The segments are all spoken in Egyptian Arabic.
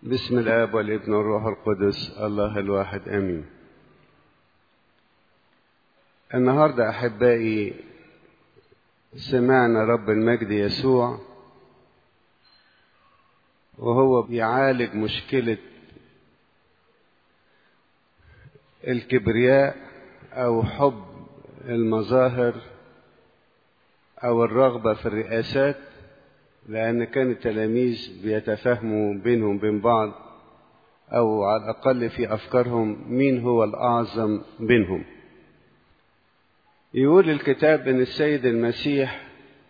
بسم الآب والابن والروح القدس الله الواحد آمين النهاردة أحبائي سمعنا رب المجد يسوع وهو بيعالج مشكلة الكبرياء أو حب المظاهر أو الرغبة في الرئاسات لأن كان التلاميذ بيتفاهموا بينهم بين بعض أو على الأقل في أفكارهم مين هو الأعظم بينهم يقول الكتاب أن السيد المسيح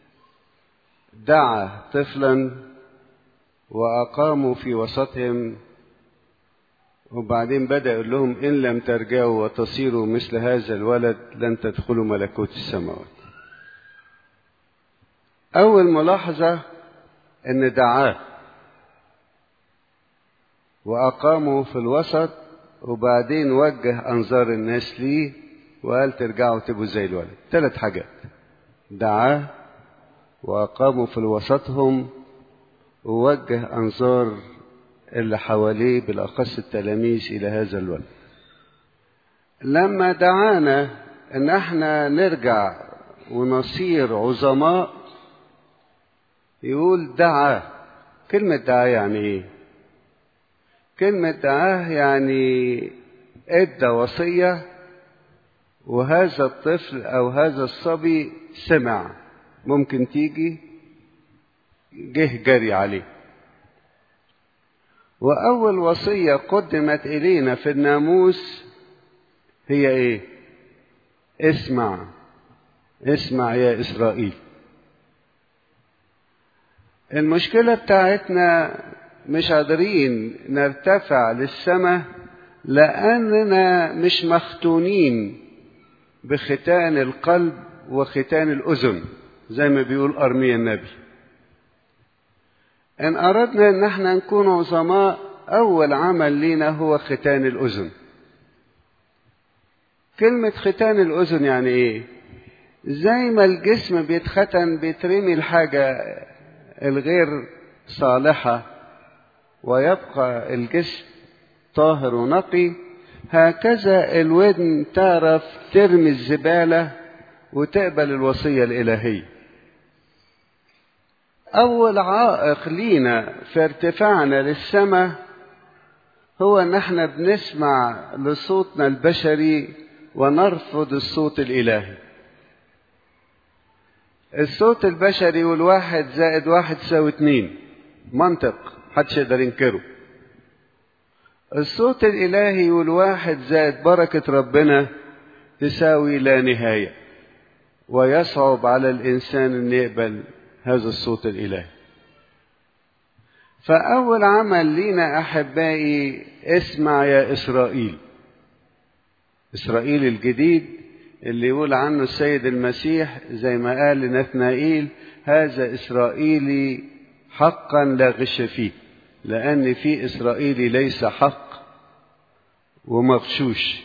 دعا طفلا وأقاموا في وسطهم وبعدين بدأ يقول لهم إن لم ترجعوا وتصيروا مثل هذا الولد لن تدخلوا ملكوت السماوات أول ملاحظة ان دعاه واقاموا في الوسط وبعدين وجه انظار الناس ليه وقال ترجعوا تبقوا زي الولد ثلاث حاجات دعاه واقاموا في وسطهم ووجه انظار اللي حواليه بالاخص التلاميذ الى هذا الولد لما دعانا ان احنا نرجع ونصير عظماء يقول دعا كلمة دعا يعني ايه كلمة دعاه يعني ادى وصية وهذا الطفل او هذا الصبي سمع ممكن تيجي جه جري عليه واول وصية قدمت الينا في الناموس هي ايه اسمع اسمع يا اسرائيل المشكلة بتاعتنا مش قادرين نرتفع للسماء لأننا مش مختونين بختان القلب وختان الأذن زي ما بيقول أرميا النبي إن أردنا إن احنا نكون عظماء أول عمل لينا هو ختان الأذن كلمة ختان الأذن يعني إيه؟ زي ما الجسم بيتختن بيترمي الحاجة الغير صالحة ويبقى الجسم طاهر ونقي هكذا الودن تعرف ترمي الزبالة وتقبل الوصية الإلهية أول عائق لينا في ارتفاعنا للسماء هو أن احنا بنسمع لصوتنا البشري ونرفض الصوت الإلهي الصوت البشري والواحد زائد واحد تساوي اتنين منطق محدش يقدر ينكره الصوت الإلهي والواحد زائد بركة ربنا تساوي لا نهاية ويصعب على الإنسان أن يقبل هذا الصوت الإلهي فأول عمل لينا أحبائي اسمع يا إسرائيل إسرائيل الجديد اللي يقول عنه السيد المسيح زي ما قال لنثنائيل هذا إسرائيلي حقا لا غش فيه لأن في إسرائيلي ليس حق ومغشوش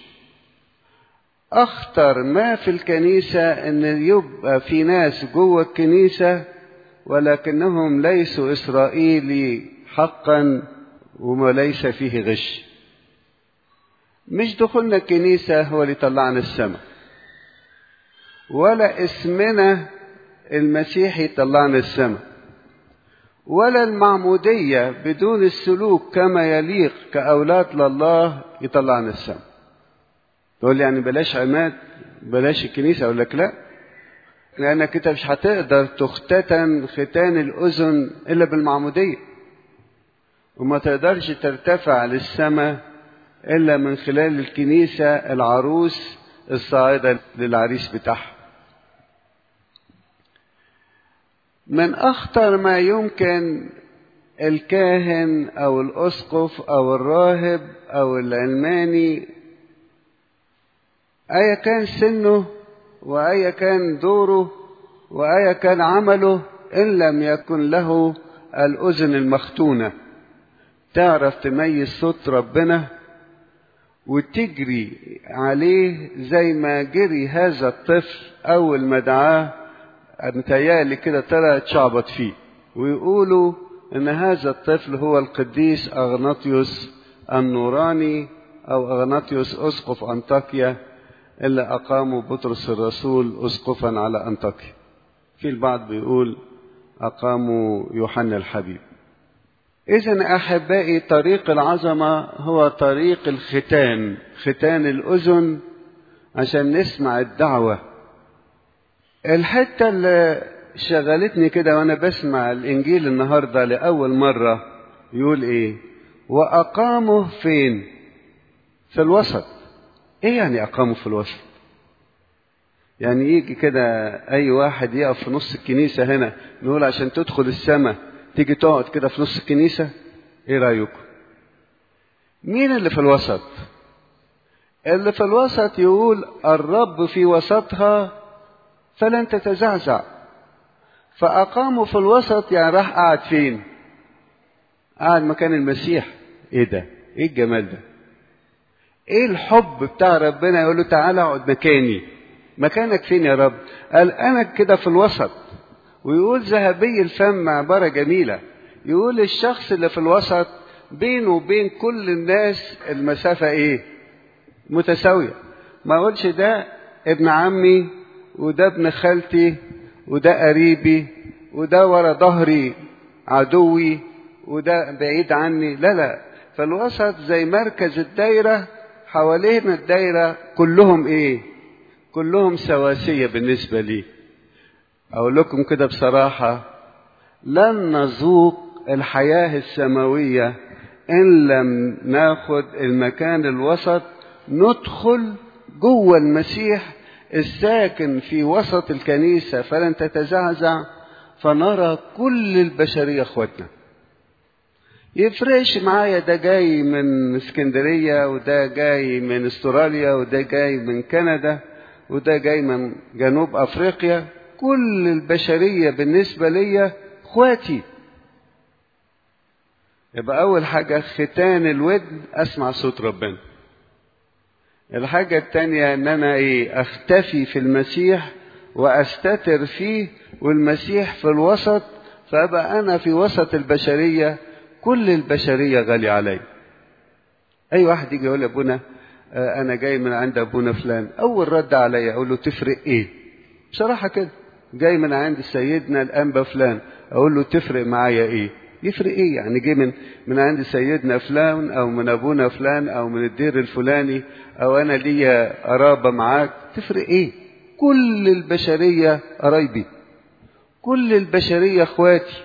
أخطر ما في الكنيسة أن يبقى في ناس جوه الكنيسة ولكنهم ليسوا إسرائيلي حقا وما ليس فيه غش مش دخولنا الكنيسة هو اللي طلعنا السماء ولا اسمنا المسيحي طلعنا السماء ولا المعمودية بدون السلوك كما يليق كأولاد لله يطلعنا السماء تقول لي يعني بلاش عماد بلاش الكنيسة أقول لك لا لأنك أنت مش هتقدر تختتن ختان الأذن إلا بالمعمودية وما تقدرش ترتفع للسماء إلا من خلال الكنيسة العروس الصاعدة للعريس بتاعها من أخطر ما يمكن الكاهن أو الأسقف أو الراهب أو العلماني أيا كان سنه وأيا كان دوره وأيا كان عمله إن لم يكن له الأذن المختونة تعرف تميز صوت ربنا وتجري عليه زي ما جري هذا الطفل أول ما دعاه متهيألي كده ترى اتشعبط فيه ويقولوا ان هذا الطفل هو القديس اغناطيوس النوراني او اغناطيوس اسقف انطاكيا اللي اقاموا بطرس الرسول اسقفا على انطاكيا في البعض بيقول اقاموا يوحنا الحبيب اذا احبائي طريق العظمه هو طريق الختان ختان الاذن عشان نسمع الدعوه الحته اللي شغلتني كده وانا بسمع الانجيل النهارده لاول مره يقول ايه واقاموا فين في الوسط ايه يعني اقاموا في الوسط يعني يجي كده اي واحد يقف في نص الكنيسه هنا نقول عشان تدخل السماء تيجي تقعد كده في نص الكنيسه ايه رايكم مين اللي في الوسط اللي في الوسط يقول الرب في وسطها فلن تتزعزع فأقاموا في الوسط يعني راح قعد فين قعد مكان المسيح ايه ده ايه الجمال ده ايه الحب بتاع ربنا يقول له تعالى اقعد مكاني مكانك فين يا رب قال انا كده في الوسط ويقول ذهبي الفم عبارة جميلة يقول الشخص اللي في الوسط بينه وبين كل الناس المسافة ايه متساوية ما اقولش ده ابن عمي وده ابن خالتي وده قريبي وده ورا ظهري عدوي وده بعيد عني لا لا فالوسط زي مركز الدايرة حوالين الدايرة كلهم ايه كلهم سواسية بالنسبة لي اقول لكم كده بصراحة لن نذوق الحياة السماوية ان لم ناخد المكان الوسط ندخل جوه المسيح الساكن في وسط الكنيسة فلن تتزعزع فنرى كل البشرية اخواتنا يفرقش معايا ده جاي من اسكندرية وده جاي من استراليا وده جاي من كندا وده جاي من جنوب افريقيا كل البشرية بالنسبة لي اخواتي يبقى اول حاجة ختان الودن اسمع صوت ربنا الحاجة التانية ان انا ايه اختفي في المسيح واستتر فيه والمسيح في الوسط فابقى انا في وسط البشرية كل البشرية غالية علي اي واحد يجي يقول ابونا آه انا جاي من عند ابونا فلان اول رد عليا اقول له تفرق ايه بصراحة كده جاي من عند سيدنا الانبا فلان اقول له تفرق معايا ايه يفرق ايه يعني جه من من عند سيدنا فلان او من ابونا فلان او من الدير الفلاني او انا ليا قرابه معاك تفرق ايه كل البشريه قرايبي كل البشريه اخواتي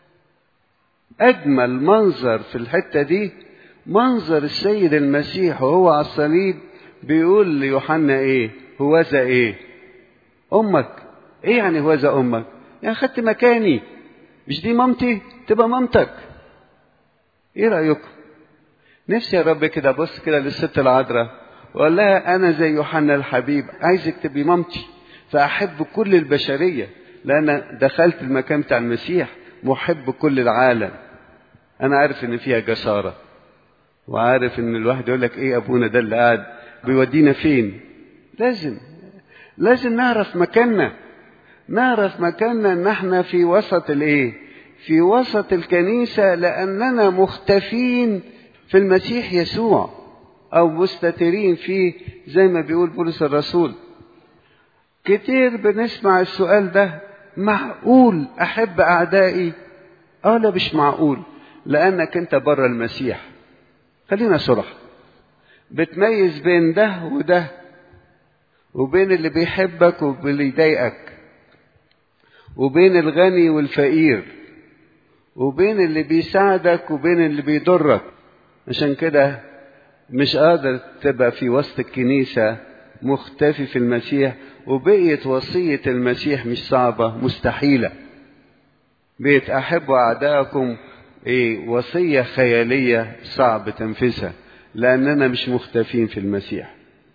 اجمل منظر في الحته دي منظر السيد المسيح وهو على الصليب بيقول ليوحنا ايه هوذا ايه امك ايه يعني هوذا امك يعني خدت مكاني مش دي مامتي تبقى مامتك ايه رايكم نفسي يا رب كده بص كده للست العذراء واقول لها انا زي يوحنا الحبيب عايزك تبقي مامتي فاحب كل البشريه لان دخلت المكان بتاع المسيح محب كل العالم انا عارف ان فيها جساره وعارف ان الواحد يقول لك ايه ابونا ده اللي قاعد بيودينا فين لازم لازم نعرف مكاننا نعرف مكاننا ان احنا في وسط الايه في وسط الكنيسة لأننا مختفين في المسيح يسوع أو مستترين فيه زي ما بيقول بولس الرسول كتير بنسمع السؤال ده معقول أحب أعدائي؟ آه لا مش معقول لأنك أنت بره المسيح خلينا صراحة بتميز بين ده وده وبين اللي بيحبك واللي يضايقك وبين الغني والفقير وبين اللي بيساعدك وبين اللي بيضرك عشان كده مش قادر تبقى في وسط الكنيسة مختفي في المسيح وبقيت وصية المسيح مش صعبة مستحيلة بقيت أحبوا أعداءكم إيه وصية خيالية صعب تنفذها لأننا مش مختفين في المسيح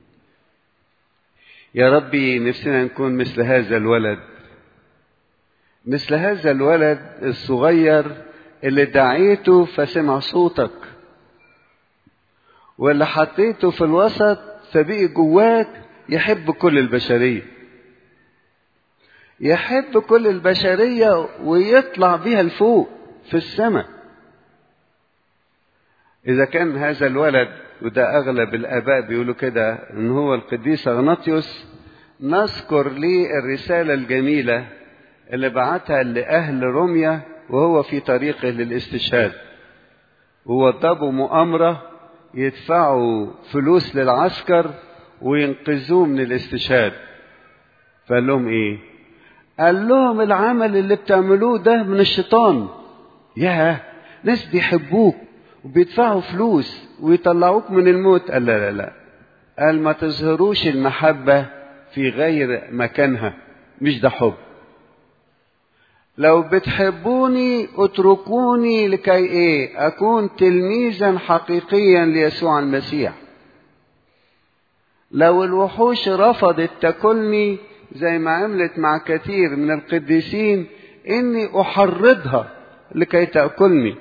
يا ربي نفسنا نكون مثل هذا الولد مثل هذا الولد الصغير اللي دعيته فسمع صوتك واللي حطيته في الوسط فبقي جواك يحب كل البشرية يحب كل البشرية ويطلع بيها لفوق في السماء إذا كان هذا الولد وده أغلب الآباء بيقولوا كده إن هو القديس أغناطيوس نذكر ليه الرسالة الجميلة اللي بعتها لأهل روميا وهو في طريقه للاستشهاد ووضبوا مؤامرة يدفعوا فلوس للعسكر وينقذوه من الاستشهاد فقال لهم ايه قال لهم العمل اللي بتعملوه ده من الشيطان ياه ناس بيحبوك وبيدفعوا فلوس ويطلعوك من الموت قال لا لا لا قال ما تظهروش المحبة في غير مكانها مش ده حب لو بتحبوني اتركوني لكي ايه اكون تلميذا حقيقيا ليسوع المسيح لو الوحوش رفضت تاكلني زي ما عملت مع كثير من القديسين اني احرضها لكي تاكلني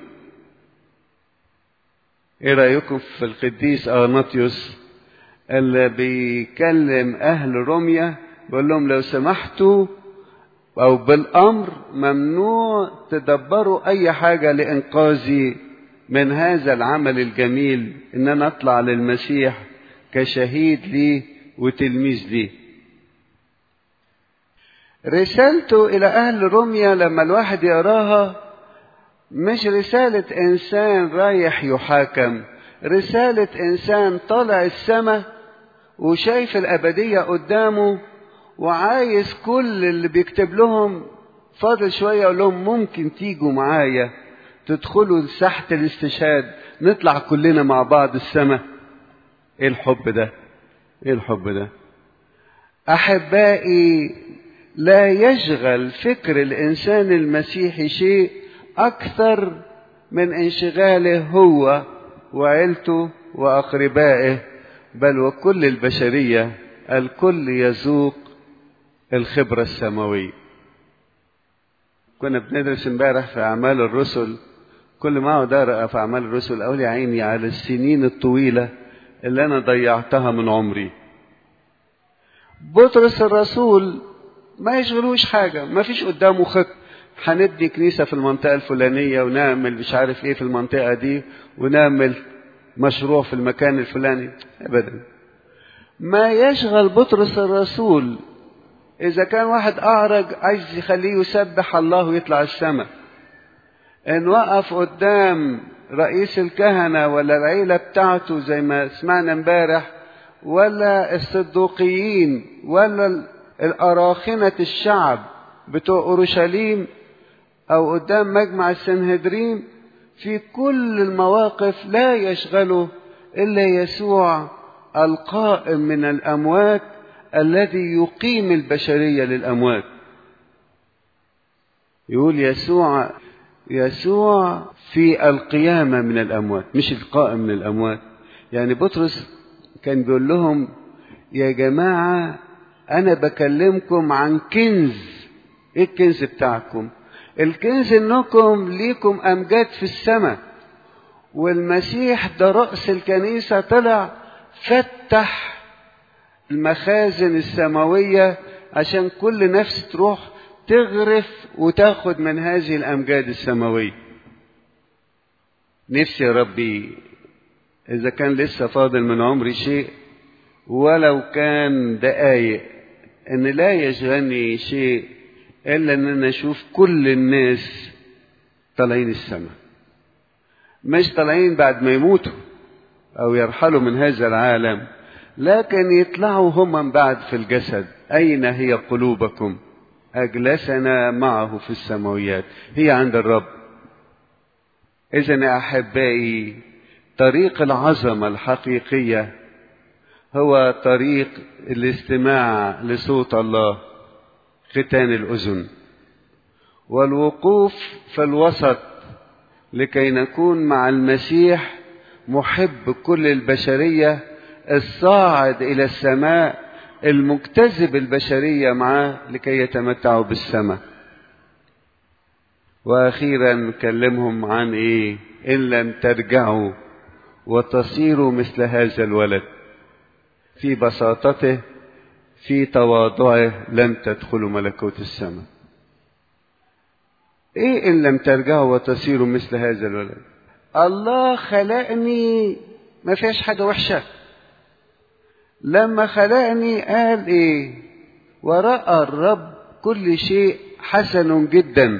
ايه رايكم في القديس اغناطيوس اللي بيكلم اهل روميا بيقول لهم لو سمحتوا او بالامر ممنوع تدبروا اي حاجه لانقاذي من هذا العمل الجميل ان انا اطلع للمسيح كشهيد ليه وتلميذ ليه رسالته الى اهل روميا لما الواحد يقراها مش رسالة انسان رايح يحاكم رسالة انسان طالع السماء وشايف الابدية قدامه وعايز كل اللي بيكتب لهم فاضل شوية يقول لهم ممكن تيجوا معايا تدخلوا لساحة الاستشهاد نطلع كلنا مع بعض السماء ايه الحب ده ايه الحب ده احبائي لا يشغل فكر الانسان المسيحي شيء اكثر من انشغاله هو وعيلته واقربائه بل وكل البشريه الكل يذوق الخبره السماويه كنا بندرس امبارح في اعمال الرسل كل ما اقعد اقرا في اعمال الرسل اقول يا عيني على السنين الطويله اللي انا ضيعتها من عمري بطرس الرسول ما يشغلوش حاجه ما فيش قدامه خط هنبني كنيسه في المنطقه الفلانيه ونعمل مش عارف ايه في المنطقه دي ونعمل مشروع في المكان الفلاني ابدا ما يشغل بطرس الرسول اذا كان واحد اعرج عايز يخليه يسبح الله ويطلع السماء ان وقف قدام رئيس الكهنه ولا العيله بتاعته زي ما سمعنا امبارح ولا الصدوقيين ولا الاراخنه الشعب بتوع اورشليم او قدام مجمع السنهدرين في كل المواقف لا يشغله الا يسوع القائم من الاموات الذي يقيم البشريه للاموات يقول يسوع يسوع في القيامه من الاموات مش القائم من الاموات يعني بطرس كان بيقول لهم يا جماعه انا بكلمكم عن كنز ايه الكنز بتاعكم الكنز انكم ليكم امجاد في السماء والمسيح ده رأس الكنيسة طلع فتح المخازن السماوية عشان كل نفس تروح تغرف وتاخد من هذه الأمجاد السماوية نفسي يا ربي إذا كان لسه فاضل من عمري شيء ولو كان دقايق إن لا يشغلني شيء إلا إن أنا أشوف كل الناس طالعين السماء مش طالعين بعد ما يموتوا أو يرحلوا من هذا العالم لكن يطلعوا هم من بعد في الجسد أين هي قلوبكم أجلسنا معه في السماويات هي عند الرب إذا يا أحبائي طريق العظمة الحقيقية هو طريق الاستماع لصوت الله ختان الأذن والوقوف في الوسط لكي نكون مع المسيح محب كل البشرية الصاعد إلى السماء المجتذب البشرية معاه لكي يتمتعوا بالسماء وأخيرا كلمهم عن إيه إن لم ترجعوا وتصيروا مثل هذا الولد في بساطته في تواضعه لن تدخلوا ملكوت السماء ايه ان لم ترجعوا وتصيروا مثل هذا الولد الله خلقني ما فيهاش حاجة وحشة لما خلقني قال ايه ورأى الرب كل شيء حسن جدا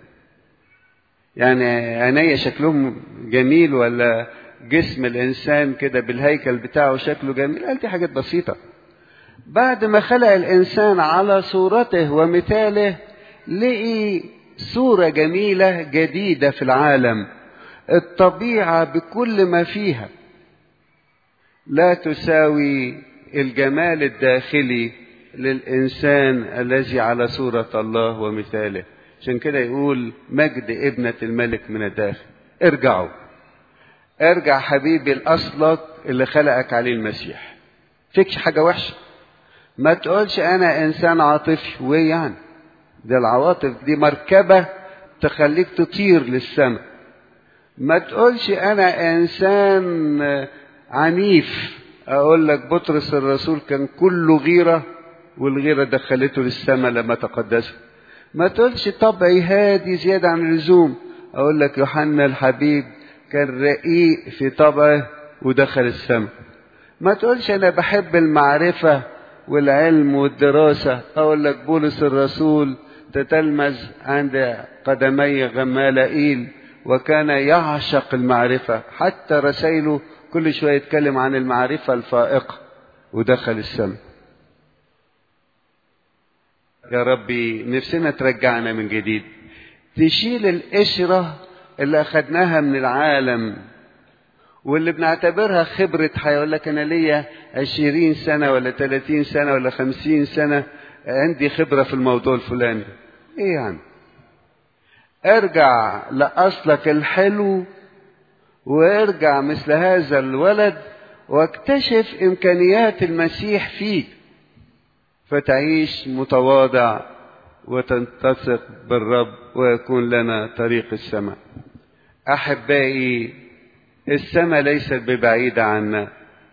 يعني عينيا شكلهم جميل ولا جسم الانسان كده بالهيكل بتاعه شكله جميل قال دي حاجات بسيطه بعد ما خلق الانسان على صورته ومثاله لقي صوره جميله جديده في العالم الطبيعه بكل ما فيها لا تساوي الجمال الداخلي للانسان الذي على صوره الله ومثاله عشان كده يقول مجد ابنه الملك من الداخل ارجعوا ارجع حبيبي لاصلك اللي خلقك عليه المسيح فيكش حاجه وحشه ما تقولش انا انسان عاطفي وايه يعني ده العواطف دي مركبه تخليك تطير للسماء ما تقولش انا انسان عنيف اقول لك بطرس الرسول كان كله غيره والغيره دخلته للسماء لما تقدسه ما تقولش طبعي هادي زياده عن اللزوم اقول لك يوحنا الحبيب كان رقيق في طبعه ودخل السماء ما تقولش انا بحب المعرفه والعلم والدراسه اقول لك بولس الرسول تتلمذ عند قدمي غمالائيل وكان يعشق المعرفه حتى رسائله كل شويه يتكلم عن المعرفه الفائقه ودخل السماء يا ربي نفسنا ترجعنا من جديد تشيل القشره اللي أخدناها من العالم واللي بنعتبرها خبرة حياة يقول لك أنا ليا عشرين سنة ولا تلاتين سنة ولا خمسين سنة عندي خبرة في الموضوع الفلاني إيه يعني ارجع لأصلك الحلو وارجع مثل هذا الولد واكتشف إمكانيات المسيح فيك فتعيش متواضع وتنتصق بالرب ويكون لنا طريق السماء احبائي السماء ليست ببعيده عنا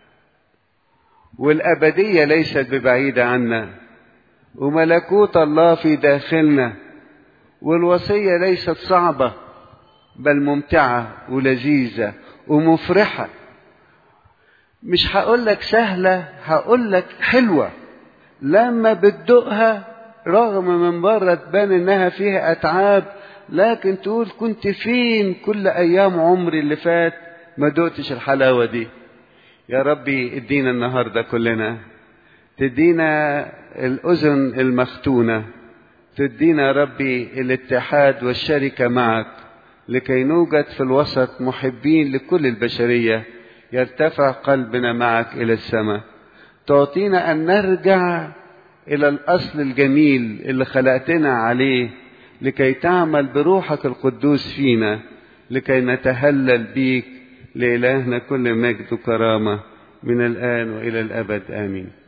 والابديه ليست ببعيده عنا وملكوت الله في داخلنا والوصيه ليست صعبه بل ممتعه ولذيذه ومفرحه مش هقول لك سهله هقول لك حلوه لما بتدوقها رغم من بره تبان انها فيها اتعاب لكن تقول كنت فين كل ايام عمري اللي فات ما دقتش الحلاوه دي يا ربي ادينا النهارده كلنا تدينا الاذن المختونه تدينا يا ربي الاتحاد والشركه معك لكي نوجد في الوسط محبين لكل البشريه يرتفع قلبنا معك الى السماء تعطينا ان نرجع الى الاصل الجميل اللي خلقتنا عليه لكي تعمل بروحك القدوس فينا لكي نتهلل بيك لالهنا كل مجد وكرامه من الان والى الابد امين